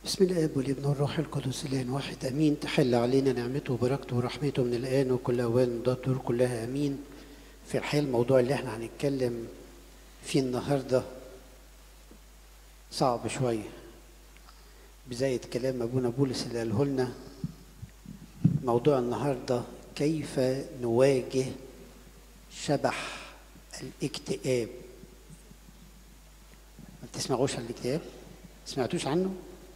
بسم الاب والابن والروح القدس الان واحد امين تحل علينا نعمته وبركته ورحمته من الان وكل اوان دور كلها امين في الحقيقه الموضوع اللي احنا هنتكلم فيه النهارده صعب شويه بزايد كلام ابونا بولس اللي قاله لنا موضوع النهارده كيف نواجه شبح الاكتئاب ما بتسمعوش عن الاكتئاب سمعتوش عنه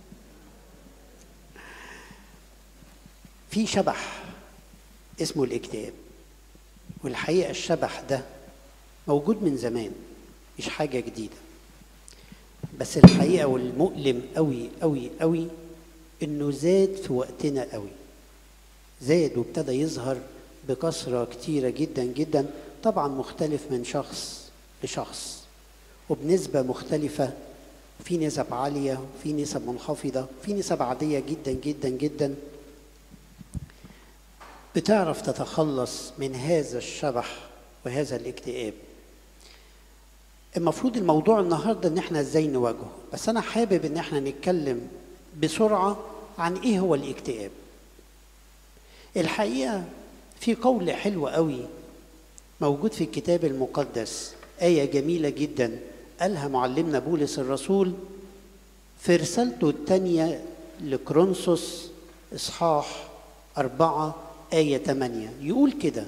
في شبح اسمه الاكتئاب والحقيقه الشبح ده موجود من زمان مش حاجه جديده بس الحقيقه والمؤلم قوي قوي قوي انه زاد في وقتنا قوي زاد وابتدى يظهر بكثره كتيره جدا جدا طبعا مختلف من شخص لشخص وبنسبه مختلفه في نسب عاليه وفي نسب منخفضه في نسب عاديه جدا جدا جدا بتعرف تتخلص من هذا الشبح وهذا الاكتئاب المفروض الموضوع النهارده ان احنا ازاي نواجهه بس انا حابب ان احنا نتكلم بسرعه عن ايه هو الاكتئاب الحقيقه في قول حلو قوي موجود في الكتاب المقدس ايه جميله جدا قالها معلمنا بولس الرسول في رسالته الثانيه لكرونسوس اصحاح أربعة آية 8 يقول كده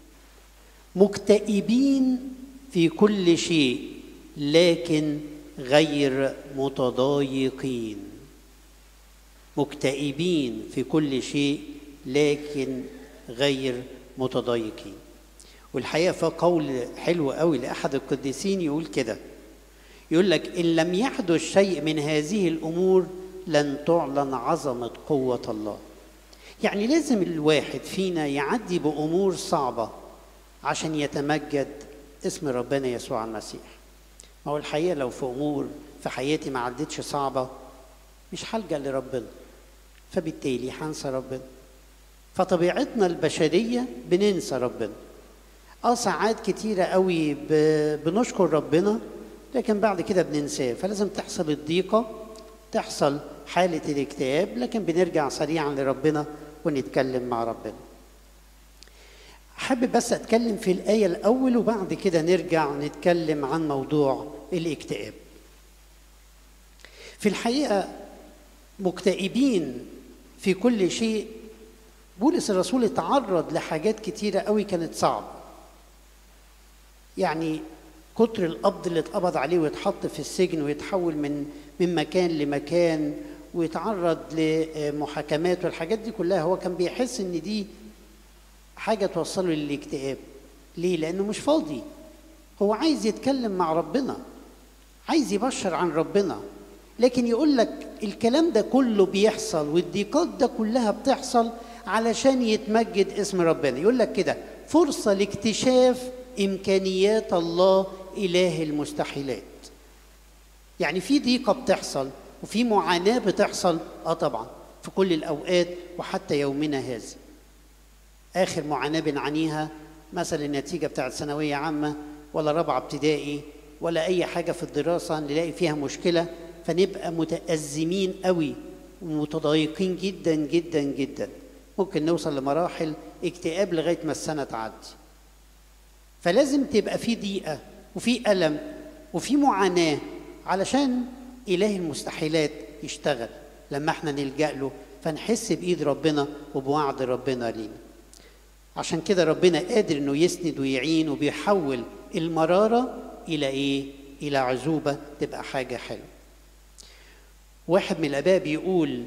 مكتئبين في كل شيء لكن غير متضايقين مكتئبين في كل شيء لكن غير متضايقين والحقيقه في قول حلو قوي لاحد القديسين يقول كده يقول لك ان لم يحدث شيء من هذه الامور لن تعلن عظمه قوه الله يعني لازم الواحد فينا يعدي بامور صعبه عشان يتمجد اسم ربنا يسوع المسيح ما هو الحقيقه لو في امور في حياتي ما عدتش صعبه مش هلجا لربنا فبالتالي هنسى ربنا فطبيعتنا البشريه بننسى ربنا اه ساعات كتيره قوي بنشكر ربنا لكن بعد كده بننساه فلازم تحصل الضيقه تحصل حاله الاكتئاب لكن بنرجع سريعا لربنا ونتكلم مع ربنا حابب بس اتكلم في الايه الاول وبعد كده نرجع نتكلم عن موضوع الاكتئاب في الحقيقه مكتئبين في كل شيء بولس الرسول اتعرض لحاجات كتيره قوي كانت صعبه يعني كتر القبض اللي اتقبض عليه ويتحط في السجن ويتحول من من مكان لمكان ويتعرض لمحاكمات والحاجات دي كلها هو كان بيحس ان دي حاجه توصله للاكتئاب ليه لانه مش فاضي هو عايز يتكلم مع ربنا عايز يبشر عن ربنا لكن يقول لك الكلام ده كله بيحصل والضيقات ده كلها بتحصل علشان يتمجد اسم ربنا يقول لك كده فرصه لاكتشاف امكانيات الله اله المستحيلات يعني في ضيقه بتحصل وفي معاناه بتحصل اه طبعا في كل الاوقات وحتى يومنا هذا اخر معاناه بنعانيها مثلا النتيجه بتاعت ثانويه عامه ولا رابعه ابتدائي ولا اي حاجه في الدراسه نلاقي فيها مشكله فنبقى متازمين قوي ومتضايقين جدا جدا جدا ممكن نوصل لمراحل اكتئاب لغايه ما السنه تعدي فلازم تبقى في ضيقه وفي الم وفي معاناه علشان اله المستحيلات يشتغل لما احنا نلجا له فنحس بايد ربنا وبوعد ربنا لينا عشان كده ربنا قادر انه يسند ويعين وبيحول المراره الى ايه الى عزوبه تبقى حاجه حلوه واحد من الاباء بيقول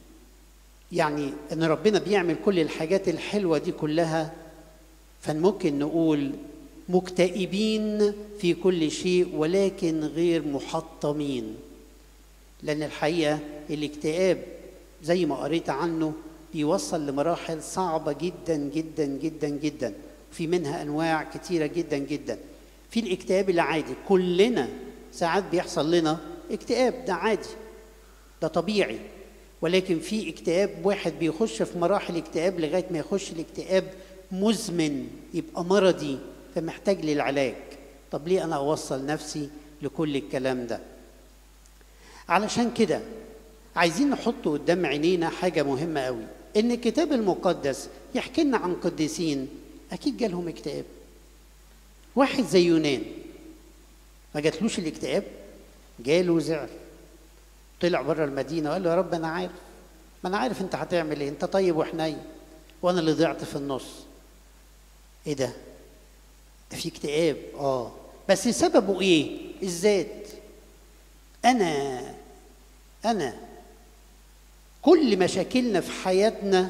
يعني ان ربنا بيعمل كل الحاجات الحلوه دي كلها فممكن نقول مكتئبين في كل شيء ولكن غير محطمين لان الحقيقه الاكتئاب زي ما قريت عنه بيوصل لمراحل صعبه جدا جدا جدا جدا في منها انواع كتيره جدا جدا في الاكتئاب العادي كلنا ساعات بيحصل لنا اكتئاب ده عادي ده طبيعي ولكن في اكتئاب واحد بيخش في مراحل اكتئاب لغايه ما يخش الاكتئاب مزمن يبقى مرضي فمحتاج للعلاج طب ليه انا اوصل نفسي لكل الكلام ده علشان كده عايزين نحط قدام عينينا حاجة مهمة قوي إن الكتاب المقدس يحكي لنا عن قديسين أكيد جالهم اكتئاب واحد زي يونان ما جاتلوش الاكتئاب جاله زعل طلع بره المدينة وقال له يا رب أنا عارف ما أنا عارف أنت هتعمل إيه أنت طيب وحنين وأنا اللي ضعت في النص إيه ده؟ ده في اكتئاب آه بس سببه إيه؟ الذات أنا أنا كل مشاكلنا في حياتنا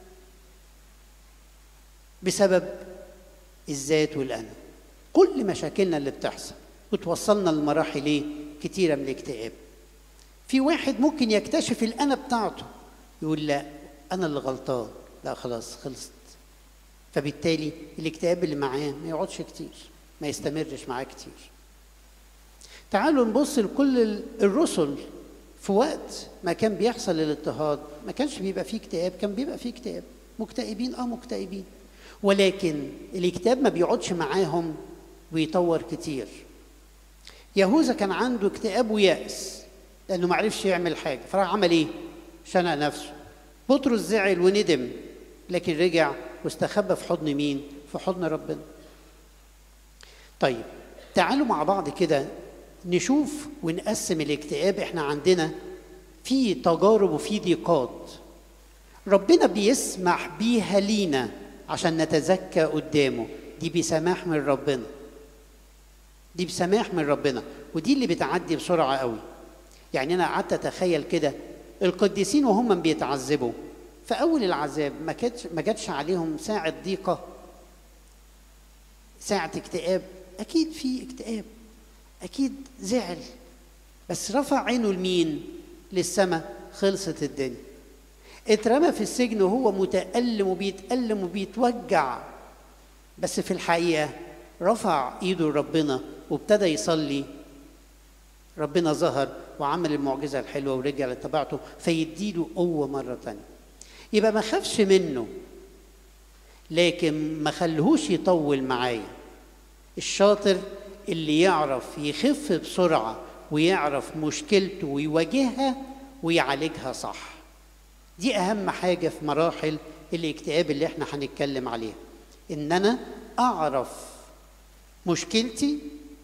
بسبب الذات والأنا كل مشاكلنا اللي بتحصل وتوصلنا لمراحل ايه كتيرة من الاكتئاب في واحد ممكن يكتشف الأنا بتاعته يقول لا أنا اللي غلطان لا خلاص خلصت فبالتالي الاكتئاب اللي معاه ما يقعدش كتير ما يستمرش معاه كتير تعالوا نبص لكل الرسل في وقت ما كان بيحصل الاضطهاد ما كانش بيبقى فيه اكتئاب كان بيبقى فيه اكتئاب مكتئبين اه مكتئبين ولكن الاكتئاب ما بيقعدش معاهم ويطور كتير يهوذا كان عنده اكتئاب ويأس لأنه ما عرفش يعمل حاجة فراح عمل إيه؟ شنق نفسه بطرس زعل وندم لكن رجع واستخبى في حضن مين؟ في حضن ربنا طيب تعالوا مع بعض كده نشوف ونقسم الاكتئاب احنا عندنا في تجارب وفي ضيقات ربنا بيسمح بيها لينا عشان نتزكى قدامه دي بسماح من ربنا دي بسماح من ربنا ودي اللي بتعدي بسرعه قوي يعني انا قعدت اتخيل كده القديسين وهم بيتعذبوا في اول العذاب ما كانتش ما جاتش عليهم ساعه ضيقه ساعه اكتئاب اكيد في اكتئاب اكيد زعل بس رفع عينه لمين للسماء خلصت الدنيا اترمى في السجن وهو متألم وبيتألم وبيتوجع بس في الحقيقة رفع ايده لربنا وابتدى يصلي ربنا ظهر وعمل المعجزة الحلوة ورجع لطبيعته فيديله قوة مرة تانية يبقى ما خافش منه لكن ما خلهوش يطول معايا الشاطر اللي يعرف يخف بسرعة ويعرف مشكلته ويواجهها ويعالجها صح دي أهم حاجة في مراحل الاكتئاب اللي احنا هنتكلم عليها إن أنا أعرف مشكلتي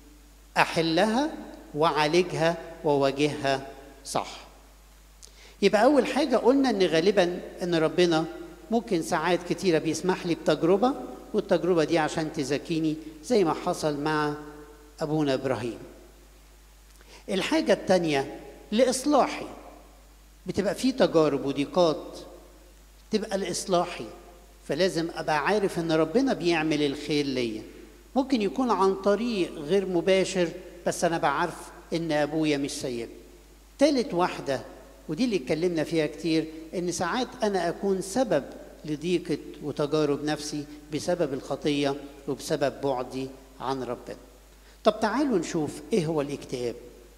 أحلها وأعالجها وأواجهها صح يبقى أول حاجة قلنا إن غالبا إن ربنا ممكن ساعات كتيرة بيسمح لي بتجربة والتجربة دي عشان تزكيني زي ما حصل مع أبونا إبراهيم الحاجة التانية لإصلاحي بتبقى في تجارب وضيقات تبقى لإصلاحي فلازم أبقى عارف إن ربنا بيعمل الخير ليا ممكن يكون عن طريق غير مباشر بس أنا بعرف إن أبويا مش سيب تالت واحدة ودي اللي اتكلمنا فيها كتير إن ساعات أنا أكون سبب لضيقة وتجارب نفسي بسبب الخطية وبسبب بعدي عن ربنا طب تعالوا نشوف إيه هو الاكتئاب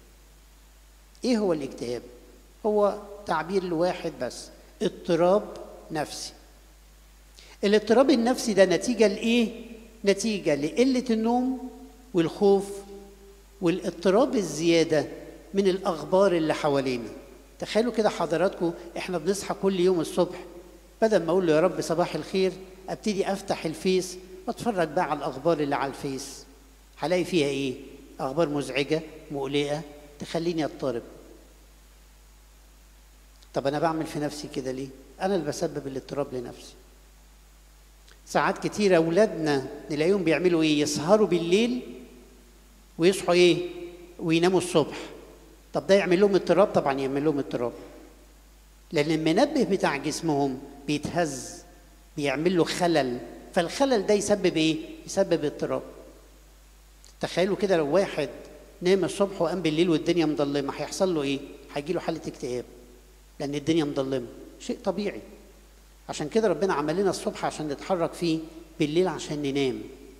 إيه هو الاكتئاب هو تعبير لواحد بس اضطراب نفسي الاضطراب النفسي ده نتيجة لإيه؟ نتيجة لقلة النوم والخوف والاضطراب الزيادة من الأخبار اللي حوالينا تخيلوا كده حضراتكم احنا بنصحى كل يوم الصبح بدل ما اقول له يا رب صباح الخير ابتدي افتح الفيس واتفرج بقى على الاخبار اللي على الفيس هلاقي فيها ايه اخبار مزعجه مقلقه تخليني اضطرب طب انا بعمل في نفسي كده ليه انا اللي بسبب الاضطراب لنفسي ساعات كتير اولادنا نلاقيهم بيعملوا ايه يسهروا بالليل ويصحوا ايه ويناموا الصبح طب ده يعمل لهم اضطراب طبعا يعمل لهم اضطراب لان المنبه بتاع جسمهم بيتهز بيعمل له خلل فالخلل ده يسبب ايه يسبب اضطراب تخيلوا كده لو واحد نام الصبح وقام بالليل والدنيا مظلمه هيحصل له ايه هيجي له حاله اكتئاب لان الدنيا مظلمه شيء طبيعي عشان كده ربنا عمل لنا الصبح عشان نتحرك فيه بالليل عشان ننام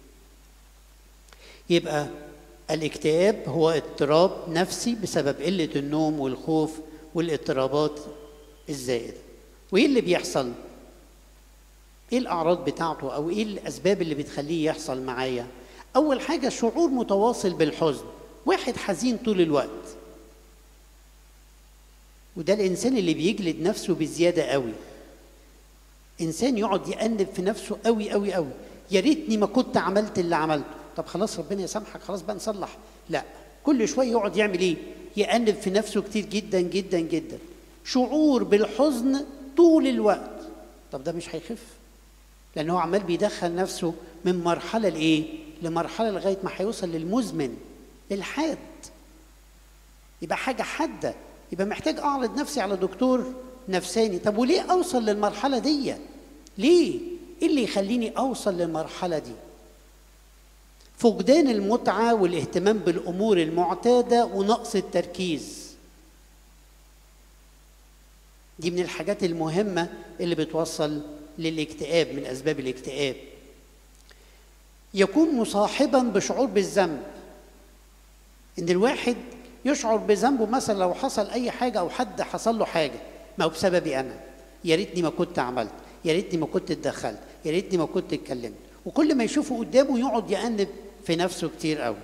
يبقى الاكتئاب هو اضطراب نفسي بسبب قله النوم والخوف والاضطرابات الزائده وايه اللي بيحصل ايه الاعراض بتاعته او ايه الاسباب اللي بتخليه يحصل معايا اول حاجه شعور متواصل بالحزن واحد حزين طول الوقت وده الانسان اللي بيجلد نفسه بزياده قوي انسان يقعد يأنب في نفسه قوي قوي قوي يا ريتني ما كنت عملت اللي عملته طب خلاص ربنا يسامحك خلاص بقى نصلح لا كل شويه يقعد يعمل ايه يأنب في نفسه كتير جدا جدا جدا شعور بالحزن طول الوقت طب ده مش هيخف لان هو عمال بيدخل نفسه من مرحله لايه لمرحله لغايه ما هيوصل للمزمن للحاد يبقى حاجه حاده يبقى محتاج اعرض نفسي على دكتور نفساني طب وليه اوصل للمرحله دي ليه ايه اللي يخليني اوصل للمرحله دي فقدان المتعه والاهتمام بالامور المعتاده ونقص التركيز دي من الحاجات المهمه اللي بتوصل للاكتئاب من اسباب الاكتئاب يكون مصاحبا بشعور بالذنب ان الواحد يشعر بذنبه مثلا لو حصل اي حاجه او حد حصل له حاجه ما هو بسببي انا يا ريتني ما كنت عملت يا ريتني ما كنت اتدخلت يا ريتني ما كنت اتكلمت وكل ما يشوفه قدامه يقعد يأنب في نفسه كتير قوي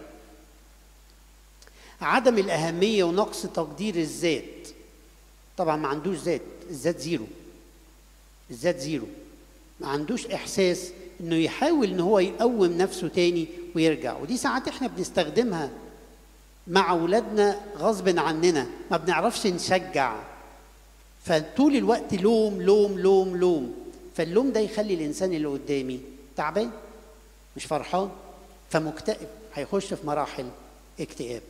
عدم الأهمية ونقص تقدير الذات طبعا ما عندوش ذات الذات زيرو الذات زيرو ما عندوش إحساس إنه يحاول إن هو يقوم نفسه تاني ويرجع ودي ساعات إحنا بنستخدمها مع أولادنا غصب عننا ما بنعرفش نشجع فطول الوقت لوم لوم لوم لوم فاللوم ده يخلي الانسان اللي قدامي تعبان مش فرحان فمكتئب هيخش في مراحل اكتئاب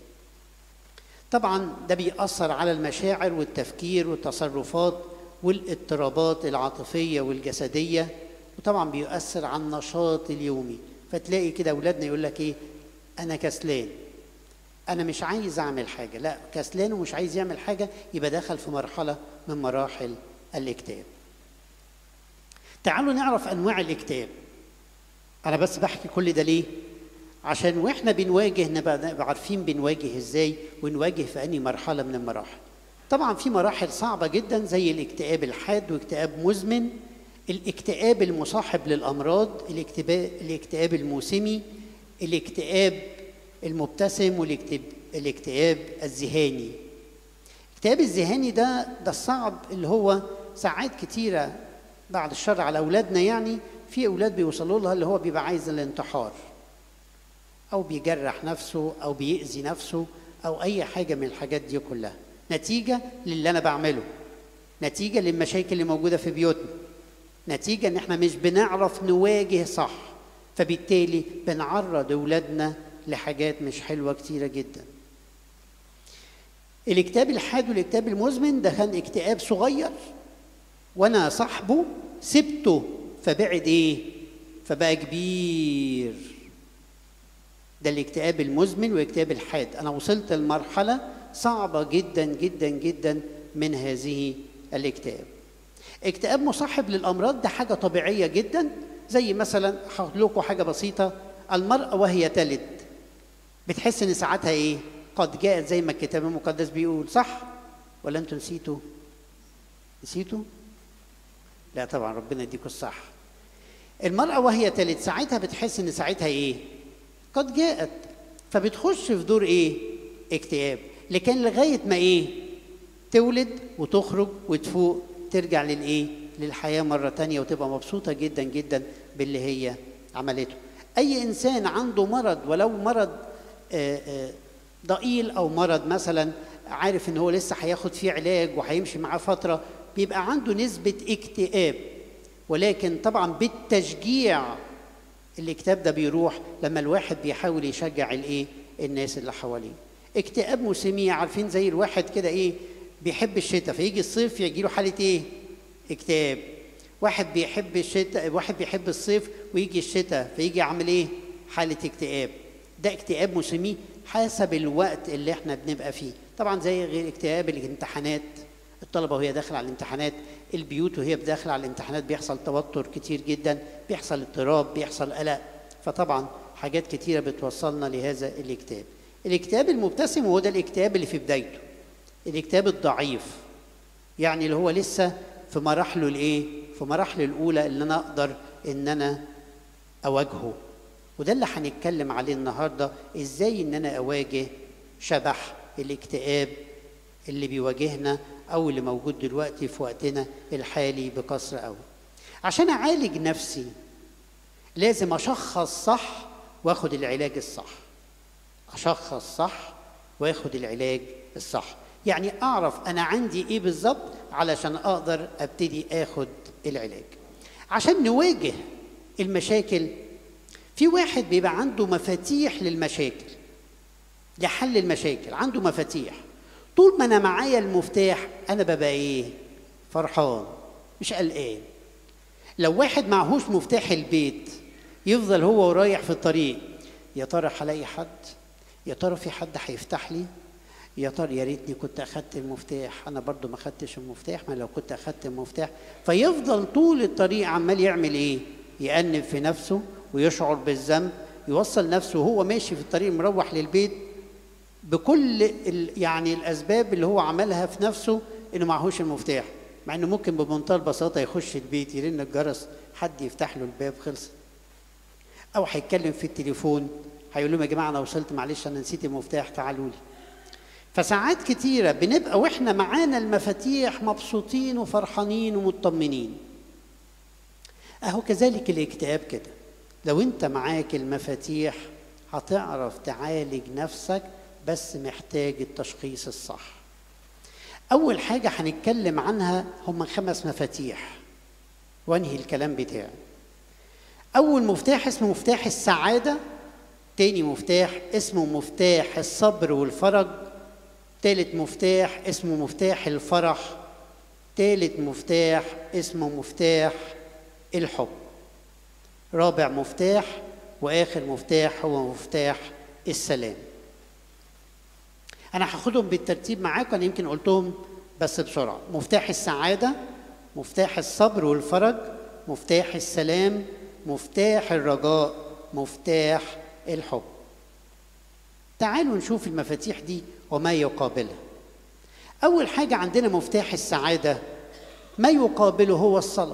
طبعا ده بيأثر على المشاعر والتفكير والتصرفات والاضطرابات العاطفية والجسدية وطبعا بيؤثر على النشاط اليومي فتلاقي كده أولادنا يقول لك إيه أنا كسلان أنا مش عايز أعمل حاجة لا كسلان ومش عايز يعمل حاجة يبقى دخل في مرحلة من مراحل الاكتئاب تعالوا نعرف انواع الاكتئاب انا بس بحكي كل ده ليه عشان واحنا بنواجه نبقى عارفين بنواجه ازاي ونواجه في انهي مرحله من المراحل طبعا في مراحل صعبه جدا زي الاكتئاب الحاد واكتئاب مزمن الاكتئاب المصاحب للامراض الاكتئاب الاكتئاب الموسمي الاكتئاب المبتسم والاكتئاب الذهاني الاكتئاب الذهاني ده ده الصعب اللي هو ساعات كتيره بعد الشر على اولادنا يعني في اولاد بيوصلوا لها اللي هو بيبقى عايز الانتحار او بيجرح نفسه او بيأذي نفسه او اي حاجه من الحاجات دي كلها نتيجه للي انا بعمله نتيجه للمشاكل اللي موجوده في بيوتنا نتيجه ان احنا مش بنعرف نواجه صح فبالتالي بنعرض اولادنا لحاجات مش حلوه كتيره جدا الاكتئاب الحاد والاكتئاب المزمن ده كان اكتئاب صغير وانا صاحبه سبته فبعد ايه فبقى كبير ده الاكتئاب المزمن والاكتئاب الحاد انا وصلت لمرحله صعبه جدا جدا جدا من هذه الاكتئاب اكتئاب مصاحب للامراض ده حاجه طبيعيه جدا زي مثلا هقول لكم حاجه بسيطه المراه وهي تلد بتحس ان ساعتها ايه قد جاءت زي ما الكتاب المقدس بيقول صح ولا انتوا نسيتوا نسيتوا لا طبعا ربنا يديكم الصح المرأة وهي تلد ساعتها بتحس ان ساعتها ايه قد جاءت فبتخش في دور ايه اكتئاب لكن لغاية ما ايه تولد وتخرج وتفوق ترجع للايه للحياة مرة تانية وتبقى مبسوطة جدا جدا باللي هي عملته اي انسان عنده مرض ولو مرض آآ آآ ضئيل او مرض مثلا عارف ان هو لسه هياخد فيه علاج وهيمشي معاه فتره بيبقى عنده نسبه اكتئاب ولكن طبعا بالتشجيع الاكتئاب ده بيروح لما الواحد بيحاول يشجع الايه الناس اللي حواليه اكتئاب موسمي عارفين زي الواحد كده ايه بيحب الشتاء فيجي الصيف يجي له حاله ايه اكتئاب واحد بيحب الشتاء واحد بيحب الصيف ويجي الشتاء فيجي يعمل ايه حاله اكتئاب ده اكتئاب موسمي حسب الوقت اللي احنا بنبقى فيه طبعا زي غير اكتئاب الامتحانات الطلبه وهي داخله على الامتحانات البيوت وهي داخله على الامتحانات بيحصل توتر كتير جدا بيحصل اضطراب بيحصل قلق فطبعا حاجات كتيره بتوصلنا لهذا الاكتئاب الاكتئاب المبتسم هو ده الاكتئاب اللي في بدايته الاكتئاب الضعيف يعني اللي هو لسه في مراحله الايه في مراحله الاولى اللي انا اقدر ان انا اواجهه وده اللي هنتكلم عليه النهارده ازاي ان انا اواجه شبح الاكتئاب اللي بيواجهنا او اللي موجود دلوقتي في وقتنا الحالي بكثره قوي عشان اعالج نفسي لازم اشخص صح واخد العلاج الصح اشخص صح واخد العلاج الصح يعني اعرف انا عندي ايه بالظبط علشان اقدر ابتدي اخد العلاج عشان نواجه المشاكل في واحد بيبقى عنده مفاتيح للمشاكل لحل المشاكل عنده مفاتيح طول ما انا معايا المفتاح انا ببقى ايه فرحان مش قلقان لو واحد معهوش مفتاح البيت يفضل هو رايح في الطريق يا ترى هلاقي حد يا ترى في حد هيفتح لي يا ترى يا ريتني كنت اخدت المفتاح انا برضو ما اخدتش المفتاح ما لو كنت اخدت المفتاح فيفضل طول الطريق عمال يعمل ايه يأنب في نفسه ويشعر بالذنب يوصل نفسه وهو ماشي في الطريق مروح للبيت بكل ال يعني الاسباب اللي هو عملها في نفسه انه معهوش المفتاح مع انه ممكن بمنتهى البساطه يخش البيت يرن الجرس حد يفتح له الباب خلص او هيتكلم في التليفون هيقول لهم يا جماعه انا وصلت معلش انا نسيت المفتاح تعالوا لي فساعات كتيرة بنبقى واحنا معانا المفاتيح مبسوطين وفرحانين ومطمنين اهو كذلك الاكتئاب كده لو انت معاك المفاتيح هتعرف تعالج نفسك بس محتاج التشخيص الصح اول حاجة هنتكلم عنها هم خمس مفاتيح وانهي الكلام بتاعي اول مفتاح اسمه مفتاح السعادة تاني مفتاح اسمه مفتاح الصبر والفرج تالت مفتاح اسمه مفتاح الفرح تالت مفتاح اسمه مفتاح الحب رابع مفتاح واخر مفتاح هو مفتاح السلام انا هاخدهم بالترتيب معاكم انا يمكن قلتهم بس بسرعه مفتاح السعاده مفتاح الصبر والفرج مفتاح السلام مفتاح الرجاء مفتاح الحب تعالوا نشوف المفاتيح دي وما يقابلها اول حاجه عندنا مفتاح السعاده ما يقابله هو الصلاه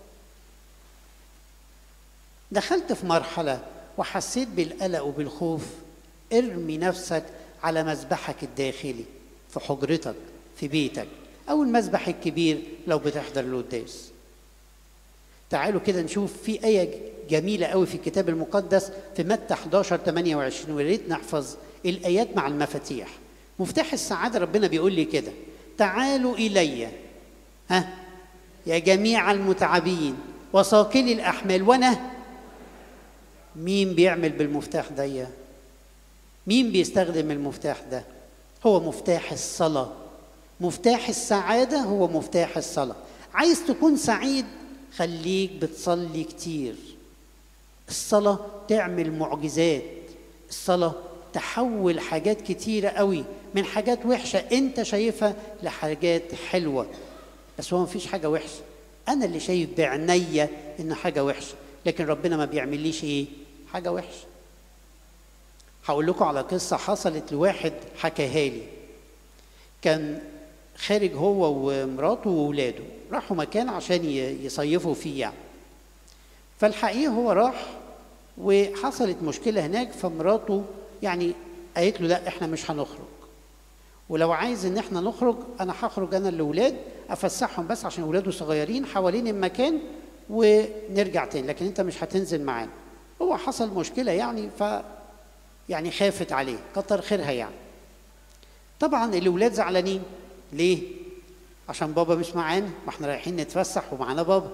دخلت في مرحله وحسيت بالقلق وبالخوف ارمي نفسك على مذبحك الداخلي في حجرتك في بيتك او المذبح الكبير لو بتحضر القداس تعالوا كده نشوف في آية جميلة قوي في الكتاب المقدس في متى 11 28 ويا ريت نحفظ الآيات مع المفاتيح مفتاح السعادة ربنا بيقول لي كده تعالوا إلي ها يا جميع المتعبين وثاقلي الأحمال وأنا مين بيعمل بالمفتاح ده مين بيستخدم المفتاح ده هو مفتاح الصلاة مفتاح السعادة هو مفتاح الصلاة عايز تكون سعيد خليك بتصلي كتير الصلاة تعمل معجزات الصلاة تحول حاجات كتيرة قوي من حاجات وحشة انت شايفها لحاجات حلوة بس هو مفيش حاجة وحشة انا اللي شايف بعناية ان حاجة وحشة لكن ربنا ما بيعمليش ايه حاجة وحشة هقول لكم على قصة حصلت لواحد حكاها لي كان خارج هو ومراته وولاده راحوا مكان عشان يصيفوا فيه يعني فالحقيقة هو راح وحصلت مشكلة هناك فمراته يعني قالت له لا احنا مش هنخرج ولو عايز ان احنا نخرج انا هخرج انا الاولاد افسحهم بس عشان اولاده صغيرين حوالين المكان ونرجع تاني لكن انت مش هتنزل معانا هو حصل مشكله يعني ف يعني خافت عليه كتر خيرها يعني طبعا الاولاد زعلانين ليه عشان بابا مش معانا ما احنا رايحين نتفسح ومعانا بابا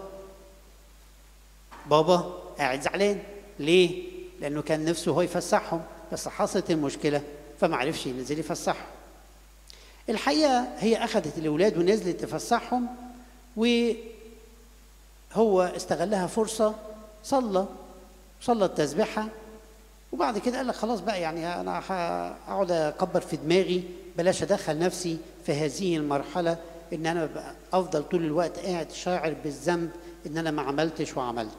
بابا قاعد زعلان ليه لانه كان نفسه هو يفسحهم بس حصلت المشكله فما عرفش ينزل يفسحهم الحقيقه هي اخذت الاولاد ونزلت تفسحهم وهو استغلها فرصه صلى صلى التسبيحه وبعد كده قال لك خلاص بقى يعني انا هقعد اكبر في دماغي بلاش ادخل نفسي في هذه المرحله ان انا بقى افضل طول الوقت قاعد شاعر بالذنب ان انا ما عملتش وعملت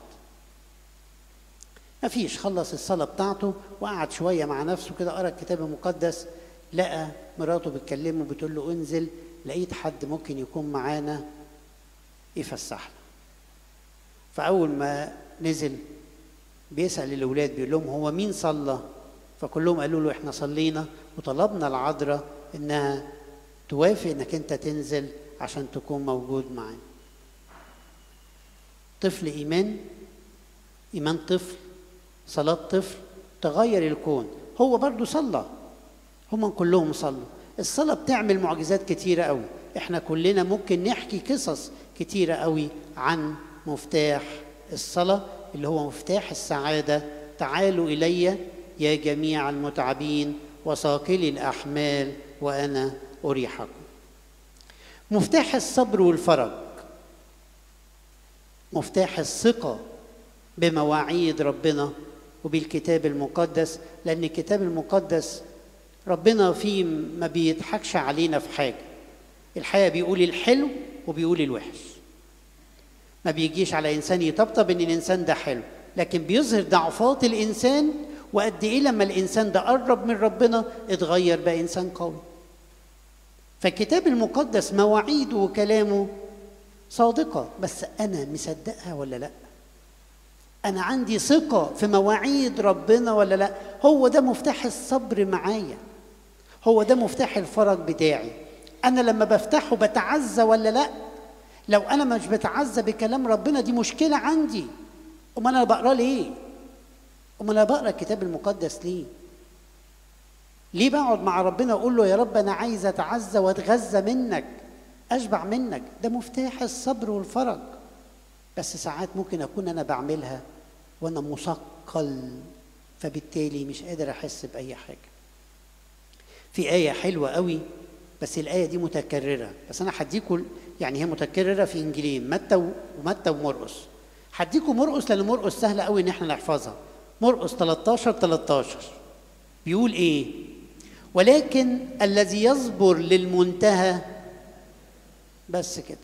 مفيش خلص الصلاة بتاعته وقعد شوية مع نفسه كده قرأ الكتاب المقدس لقى مراته بتكلمه بتقول له انزل لقيت حد ممكن يكون معانا يفسحنا فأول ما نزل بيسأل الأولاد بيقول لهم هو مين صلى فكلهم قالوا له احنا صلينا وطلبنا العذراء انها توافق انك انت تنزل عشان تكون موجود معاه طفل ايمان ايمان طفل صلاه طفل تغير الكون هو برضو صلى هم كلهم صلوا الصلاه بتعمل معجزات كتيره قوي احنا كلنا ممكن نحكي قصص كتيره قوي عن مفتاح الصلاه اللي هو مفتاح السعاده تعالوا الي يا جميع المتعبين وثاقلي الاحمال وانا اريحكم مفتاح الصبر والفرج مفتاح الثقه بمواعيد ربنا وبالكتاب المقدس لان الكتاب المقدس ربنا فيه ما بيضحكش علينا في حاجه الحقيقه بيقول الحلو وبيقول الوحش ما بيجيش على انسان يطبطب ان الانسان ده حلو لكن بيظهر ضعفات الانسان وقد ايه لما الانسان ده قرب من ربنا اتغير بقى انسان قوي فالكتاب المقدس مواعيده وكلامه صادقه بس انا مصدقها ولا لا انا عندي ثقه في مواعيد ربنا ولا لا هو ده مفتاح الصبر معايا هو ده مفتاح الفرج بتاعي انا لما بفتحه بتعزى ولا لا لو انا مش بتعزى بكلام ربنا دي مشكله عندي امال انا بقرا ليه امال انا بقرا الكتاب المقدس ليه ليه بقعد مع ربنا اقول له يا رب انا عايز اتعزى واتغذى منك اشبع منك ده مفتاح الصبر والفرج بس ساعات ممكن اكون انا بعملها وانا مثقل فبالتالي مش قادر احس باي حاجه في ايه حلوه قوي بس الايه دي متكرره بس انا هديكم يعني هي متكرره في انجيلين متى ومتى ومرقس هديكم مرقس لان مرقس سهل قوي ان احنا نحفظها مرقس 13 13 بيقول ايه ولكن الذي يصبر للمنتهى بس كده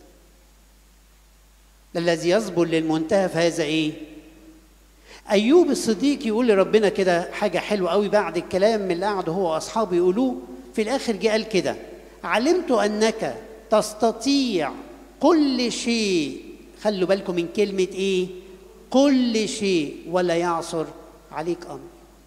الذي يصبر للمنتهى فهذا ايه ايوب الصديق يقول لربنا كده حاجه حلوه قوي بعد الكلام من اللي قعدوا هو واصحابه يقولوه في الاخر جه قال كده علمت انك تستطيع كل شيء خلوا بالكم من كلمه ايه كل شيء ولا يعصر عليك امر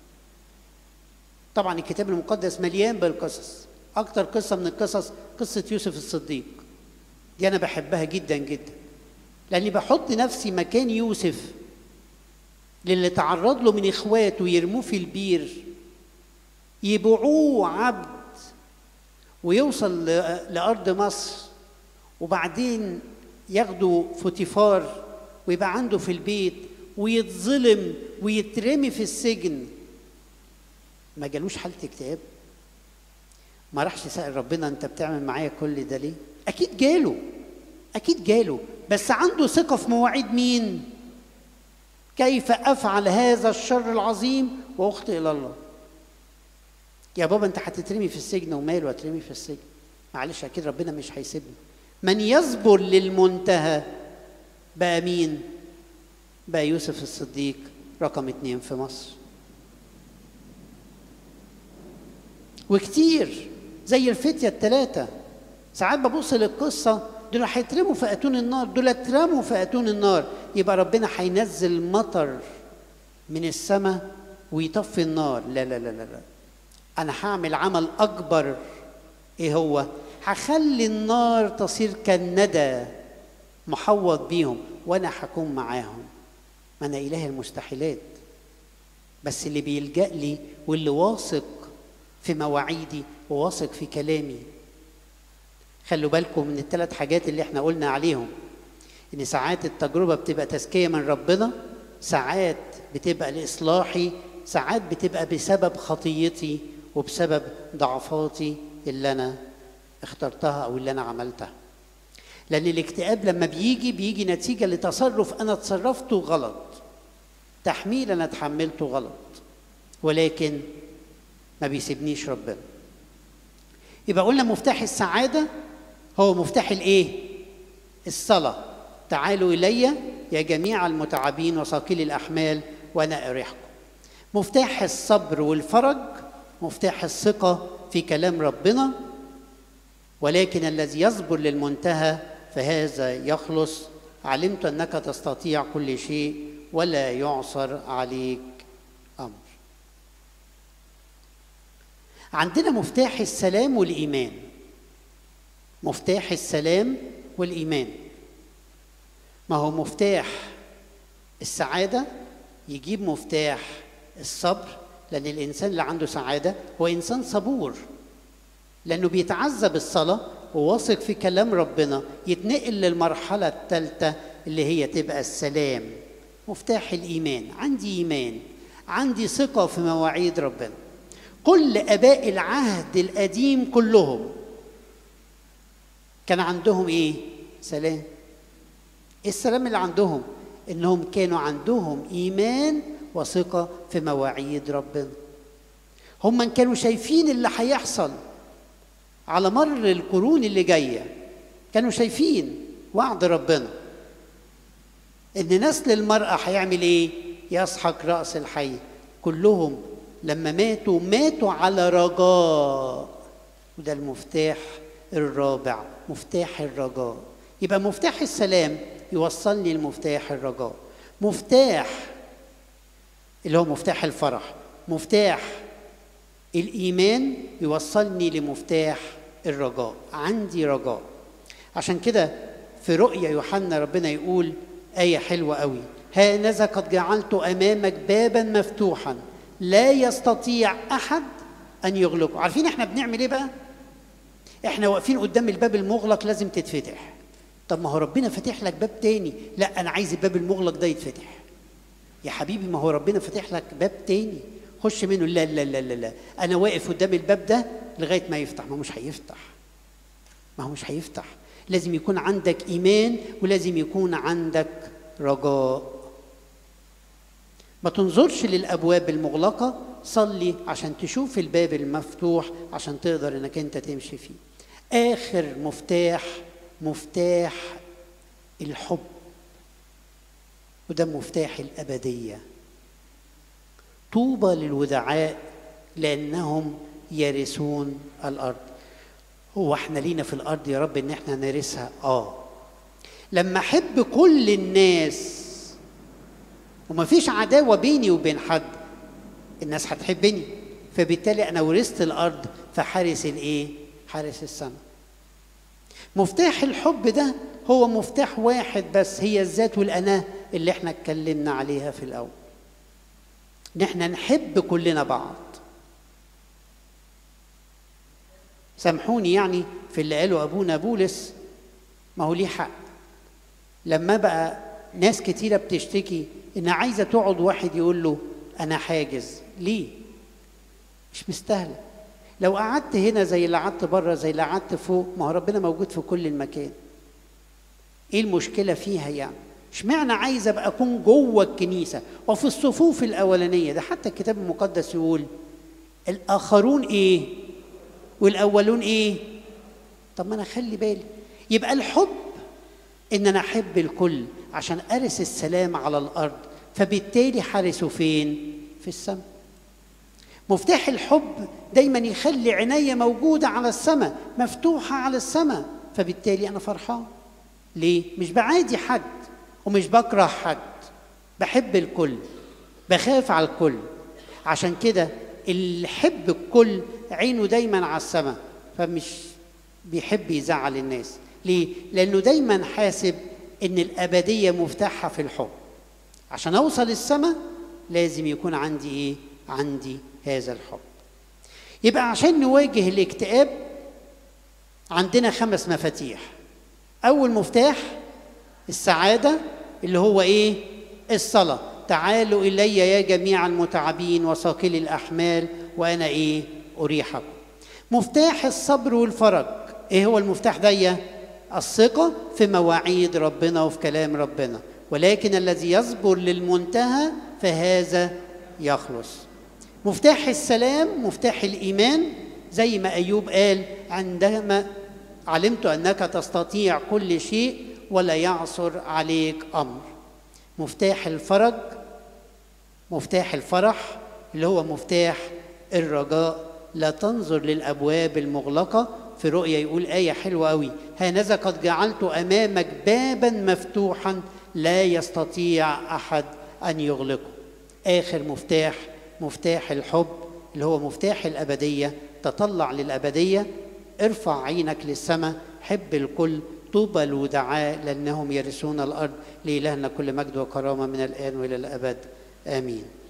طبعا الكتاب المقدس مليان بالقصص اكتر قصه من القصص قصه يوسف الصديق دي انا بحبها جدا جدا لاني بحط نفسي مكان يوسف للي تعرض له من اخواته يرموه في البير يبيعوه عبد ويوصل لارض مصر وبعدين ياخدوا فوتيفار ويبقى عنده في البيت ويتظلم ويترمي في السجن ما جالوش حاله اكتئاب ما راحش سأل ربنا انت بتعمل معايا كل ده ليه اكيد جاله اكيد جاله بس عنده ثقه في مواعيد مين كيف افعل هذا الشر العظيم واخطئ الى الله يا بابا انت هتترمي في السجن وماله هترمي في السجن معلش اكيد ربنا مش هيسيبني من يصبر للمنتهى بقى مين بقى يوسف الصديق رقم اتنين في مصر وكتير زي الفتية التلاتة ساعات ببص للقصة دول هيترموا في أتون النار دول اترموا في أتون النار يبقى ربنا هينزل مطر من السماء ويطفي النار لا لا لا لا, لا. أنا هعمل عمل أكبر إيه هو؟ هخلي النار تصير كالندى محوط بيهم وأنا هكون معاهم ما أنا إله المستحيلات بس اللي بيلجأ لي واللي واثق في مواعيدي وواثق في كلامي خلوا بالكم من الثلاث حاجات اللي احنا قلنا عليهم ان ساعات التجربه بتبقى تزكيه من ربنا ساعات بتبقى لاصلاحي ساعات بتبقى بسبب خطيتي وبسبب ضعفاتي اللي انا اخترتها او اللي انا عملتها لان الاكتئاب لما بيجي بيجي نتيجه لتصرف انا تصرفته غلط تحميل انا اتحملته غلط ولكن ما بيسيبنيش ربنا يبقى قلنا مفتاح السعاده هو مفتاح الايه الصلاه تعالوا الي يا جميع المتعبين وثقيل الاحمال وانا اريحكم مفتاح الصبر والفرج مفتاح الثقه في كلام ربنا ولكن الذي يصبر للمنتهى فهذا يخلص علمت انك تستطيع كل شيء ولا يعصر عليك امر عندنا مفتاح السلام والايمان مفتاح السلام والايمان ما هو مفتاح السعاده يجيب مفتاح الصبر لان الانسان اللي عنده سعاده هو انسان صبور لانه بيتعزى بالصلاه وواثق في كلام ربنا يتنقل للمرحله الثالثه اللي هي تبقى السلام مفتاح الايمان عندي ايمان عندي ثقه في مواعيد ربنا كل اباء العهد القديم كلهم كان عندهم ايه سلام ايه السلام اللي عندهم انهم كانوا عندهم ايمان وثقه في مواعيد ربنا هم كانوا شايفين اللي هيحصل على مر القرون اللي جايه كانوا شايفين وعد ربنا ان نسل المراه هيعمل ايه يسحق راس الحي كلهم لما ماتوا ماتوا على رجاء وده المفتاح الرابع مفتاح الرجاء يبقى مفتاح السلام يوصلني لمفتاح الرجاء مفتاح اللي هو مفتاح الفرح مفتاح الايمان يوصلني لمفتاح الرجاء عندي رجاء عشان كده في رؤيا يوحنا ربنا يقول آية حلوة قوي هانذا قد جعلت أمامك بابا مفتوحا لا يستطيع أحد أن يغلقه عارفين احنا بنعمل ايه بقى احنا واقفين قدام الباب المغلق لازم تتفتح طب ما هو ربنا فاتح لك باب تاني لا انا عايز الباب المغلق ده يتفتح يا حبيبي ما هو ربنا فاتح لك باب تاني خش منه لا لا لا لا, لا. انا واقف قدام الباب ده لغايه ما يفتح ما هو مش هيفتح ما هو مش هيفتح لازم يكون عندك ايمان ولازم يكون عندك رجاء ما تنظرش للابواب المغلقه صلي عشان تشوف الباب المفتوح عشان تقدر انك انت تمشي فيه اخر مفتاح مفتاح الحب وده مفتاح الابديه طوبى للودعاء لانهم يرثون الارض هو احنا لينا في الارض يا رب ان احنا نرثها اه لما احب كل الناس وما فيش عداوه بيني وبين حد الناس هتحبني فبالتالي انا ورثت الارض فحارس الايه حارس السماء مفتاح الحب ده هو مفتاح واحد بس هي الذات والاناه اللي احنا اتكلمنا عليها في الاول ان احنا نحب كلنا بعض سامحوني يعني في اللي قاله ابونا بولس ما هو ليه حق لما بقى ناس كتيره بتشتكي ان عايزه تقعد واحد يقول له انا حاجز ليه مش مستاهله لو قعدت هنا زي اللي قعدت بره زي اللي قعدت فوق ما هو ربنا موجود في كل المكان ايه المشكله فيها يعني اشمعنى عايز ابقى اكون جوه الكنيسه وفي الصفوف الاولانيه ده حتى الكتاب المقدس يقول الاخرون ايه والاولون ايه طب ما انا اخلي بالي يبقى الحب ان انا احب الكل عشان ارث السلام على الارض فبالتالي حارسه فين في السماء مفتاح الحب دايما يخلي عيني موجوده على السماء مفتوحه على السماء فبالتالي انا فرحان ليه مش بعادي حد ومش بكره حد بحب الكل بخاف على الكل عشان كده اللي يحب الكل عينه دايما على السماء فمش بيحب يزعل الناس ليه لانه دايما حاسب ان الابديه مفتاحها في الحب عشان اوصل السماء لازم يكون عندي ايه عندي هذا الحب يبقى عشان نواجه الاكتئاب عندنا خمس مفاتيح اول مفتاح السعاده اللي هو ايه الصلاه تعالوا الي يا جميع المتعبين وثاقلي الاحمال وانا ايه اريحكم مفتاح الصبر والفرج ايه هو المفتاح ده الثقه في مواعيد ربنا وفي كلام ربنا ولكن الذي يصبر للمنتهى فهذا يخلص مفتاح السلام مفتاح الايمان زي ما ايوب قال عندما علمت انك تستطيع كل شيء ولا يعصر عليك امر مفتاح الفرج مفتاح الفرح اللي هو مفتاح الرجاء لا تنظر للابواب المغلقه في رؤيا يقول ايه حلوه قوي هانذا قد جعلت امامك بابا مفتوحا لا يستطيع احد ان يغلقه اخر مفتاح مفتاح الحب اللي هو مفتاح الابديه تطلع للابديه ارفع عينك للسماء حب الكل طوبى الودعاء لأنهم يرثون الأرض لإلهنا كل مجد وكرامة من الآن وإلى الأبد آمين